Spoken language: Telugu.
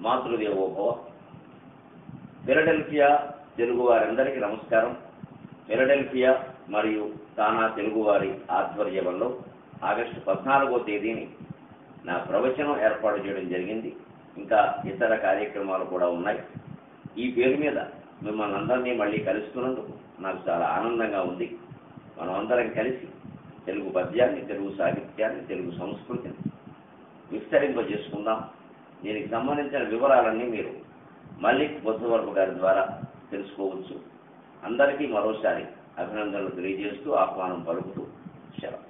మాతృదేవోభవ ఫిలడెల్ఫియా తెలుగు వారందరికీ నమస్కారం ఫిలడెల్ఫియా మరియు తానా తెలుగువారి ఆధ్వర్యంలో ఆగస్టు పద్నాలుగో తేదీని నా ప్రవచనం ఏర్పాటు చేయడం జరిగింది ఇంకా ఇతర కార్యక్రమాలు కూడా ఉన్నాయి ఈ పేరు మీద మిమ్మల్ని అందరినీ మళ్ళీ కలుస్తున్నందుకు నాకు చాలా ఆనందంగా ఉంది మనం అందరం కలిసి తెలుగు పద్యాన్ని తెలుగు సాహిత్యాన్ని తెలుగు సంస్కృతిని విస్తరింపజేసుకుందాం దీనికి సంబంధించిన వివరాలన్నీ మీరు మల్లిక్ బుద్ధవర్మ గారి ద్వారా తెలుసుకోవచ్చు అందరికీ మరోసారి అభినందనలు తెలియజేస్తూ ఆహ్వానం పలుకుతూ సెలవు